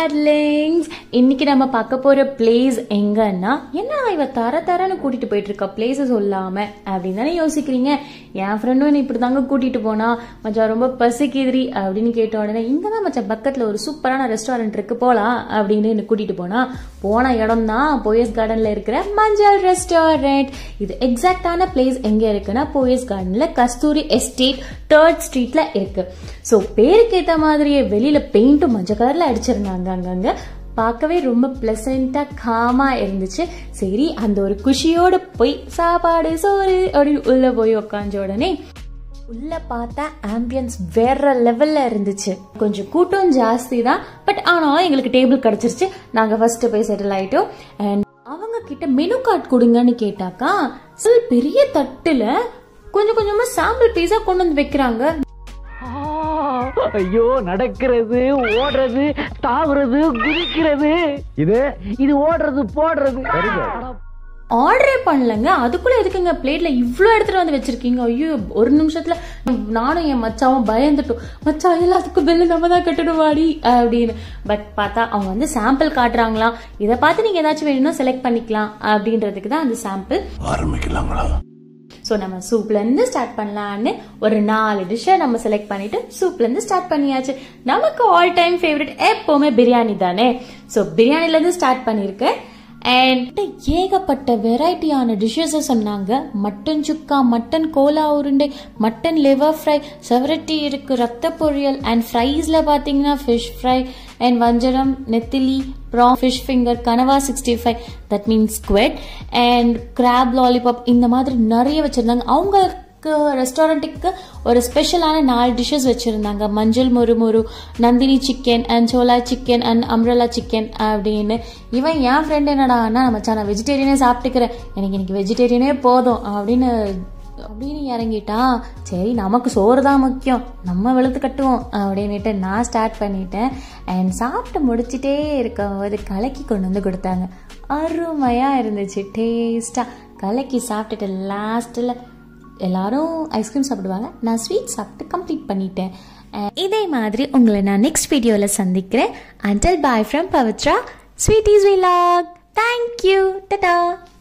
darlings இன்னைக்கு நம்ம பார்க்க போற பிளேஸ் எங்கன்னா என்ன இவ தர தரன்னு கூட்டிட்டு போயிட்டு இருக்கா பிளேஸ் சொல்லாம அப்படின்னு தானே யோசிக்கிறீங்க என் ஃப்ரெண்டும் என்ன இப்படி தாங்க கூட்டிட்டு போனா மச்சான் ரொம்ப பசிக்குதுரி அப்படின்னு கேட்ட உடனே இங்கதான் மச்சான் பக்கத்துல ஒரு சூப்பரான ரெஸ்டாரண்ட் இருக்கு போலாம் அப்படின்னு என்ன கூட்டிட்டு போனா போன இடம் தான் போயஸ் கார்டன்ல இருக்கிற மஞ்சள் ரெஸ்டாரண்ட் இது எக்ஸாக்டான பிளேஸ் எங்க இருக்குன்னா போயஸ் கார்டன்ல கஸ்தூரி எஸ்டேட் தேர்ட் ஸ்ட்ரீட்ல இருக்கு ஸோ பேருக்கு ஏத்த மாதிரியே வெளியில பெயிண்ட்டும் மஞ்சள் கலர்ல அடிச்சிருந்தாங்க அங்கங்க பார்க்கவே ரொம்ப பிளசண்டா காமா இருந்துச்சு சரி அந்த ஒரு குஷியோட போய் சாப்பாடு சோறு அப்படின்னு உள்ள போய் உக்காஞ்ச உடனே உள்ள பார்த்தா ஆம்பியன்ஸ் வேற லெவல்ல இருந்துச்சு கொஞ்சம் கூட்டம் ஜாஸ்தி தான் பட் ஆனாலும் எங்களுக்கு டேபிள் கிடைச்சிருச்சு நாங்க ஃபர்ஸ்ட் போய் செட்டில் ஆயிட்டோம் அண்ட் அவங்க கிட்ட மெனு கார்டு கொடுங்கன்னு கேட்டாக்கா சில பெரிய தட்டுல கொஞ்சம் கொஞ்சமா சாம்பிள் பீஸா கொண்டு வந்து வைக்கிறாங்க ஆ, ஐயோ நடக்கிறது ஓடுறது தாவுறது குதிக்கிறது இது இது ஓடுறது போடுறது அட ஆர்டரே பண்ணலங்க அதுக்குள்ள எதுக்குங்க பிளேட்ல இவ்ளோ எடுத்துட்டு வந்து வச்சிருக்கீங்க ஐயோ ஒரு நிமிஷத்துல நானும் என் மச்சாவும் பயந்துட்டோம் மச்சான் எல்லாத்துக்கும் பில்லு நம்ம தான் கட்டணும் வாடி அப்படின்னு பட் பார்த்தா அவங்க வந்து சாம்பிள் காட்டுறாங்களாம் இதை பார்த்து நீங்க ஏதாச்சும் வேணும்னா செலக்ட் பண்ணிக்கலாம் அப்படின்றதுக்கு தான் அந்த சாம்பிள் ஆரம்பிக்கலாங்களா ஸோ நம்ம சூப்ல இருந்து ஸ்டார்ட் பண்ணலான்னு ஒரு நாலு டிஷ்ஷை நம்ம செலக்ட் பண்ணிட்டு சூப்ல இருந்து ஸ்டார்ட் பண்ணியாச்சு நமக்கு ஆல் டைம் ஃபேவரட் எப்பவுமே பிரியாணி தானே ஸோ பிரியாணில இருந்து ஸ்டார்ட் பண்ணியிருக்கேன் அண்ட் ஏகப்பட்ட வெரைட்டியான டிஷ்ஷஸை சொன்னாங்க மட்டன் சுக்கா மட்டன் கோலா உருண்டை மட்டன் லிவர் ஃப்ரை செவரட்டி இருக்கு ரத்த பொரியல் அண்ட் ஃப்ரைஸில் பார்த்தீங்கன்னா ஃபிஷ் ஃப்ரை அண்ட் வஞ்சரம் நெத்திலி ப்ரான் ஃபிஷ் ஃபிங்கர் கனவா sixty five that means squid and crab lollipop இந்த மாதிரி நிறைய வச்சுருந்தாங்க அவங்களுக்கு ரெஸ்டாரண்ட்டுக்கு ஒரு ஸ்பெஷலான நாலு டிஷ்ஷஸ் வச்சுருந்தாங்க மஞ்சள் முறு முறு நந்தினி சிக்கன் அண்ட் சோலா சிக்கன் அண்ட் அம்ரலா சிக்கன் அப்படின்னு இவன் என் ஃப்ரெண்ட் என்னடா அண்ணா மச்சான் நான் வெஜிடேரியனே சாப்பிட்டுக்கிறேன் எனக்கு இன்னைக்கு வெஜிடேரியனே போதும் அப்படின்னு அப்படின்னு இறங்கிட்டான் சரி நமக்கு சோறு தான் முக்கியம் நம்ம வெளுத்து கட்டுவோம் அப்படின்னுட்டு நான் ஸ்டார்ட் பண்ணிட்டேன் அண்ட் சாப்பிட்டு முடிச்சிட்டே இருக்கும்போது கலக்கி கொண்டு வந்து கொடுத்தாங்க அருமையாக இருந்துச்சு டேஸ்ட்டாக கலக்கி சாப்பிட்டுட்டு லாஸ்ட்டில் எல்லாரும் ஐஸ்கிரீம் சாப்பிடுவாங்க நான் ஸ்வீட் சாப்பிட்டு கம்ப்ளீட் பண்ணிட்டேன் அஹ் இதே மாதிரி உங்களை நான் நெக்ஸ்ட் வீடியோவில் சந்திக்கிறேன் until bye from Pavithra sweet is vlog thank you ta-ta